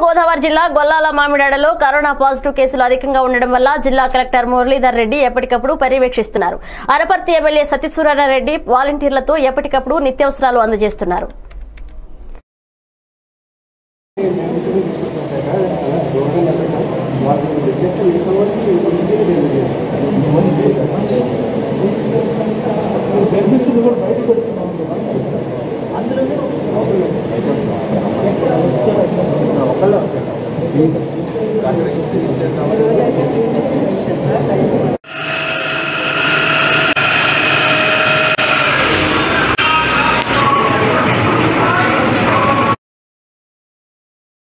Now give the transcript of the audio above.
గోదావరి జిల్లా గొల్లాల మామిడాడలో corona positive కేసులు అధికంగా ఉండడం వల్ల జిల్లా కలెక్టర్ మురళీధర్ రెడ్డి ఎప్పటికప్పుడు పర్యవేక్షిస్తున్నారు అనపర్తి ఎమ్మెల్యే సతీశ్వరరెడ్డి వాలంటీర్లతో ఎప్పటికప్పుడు నిత్యావసరాలు అందజేస్తున్నారు బెనిఫిట్స్ కూడా బయట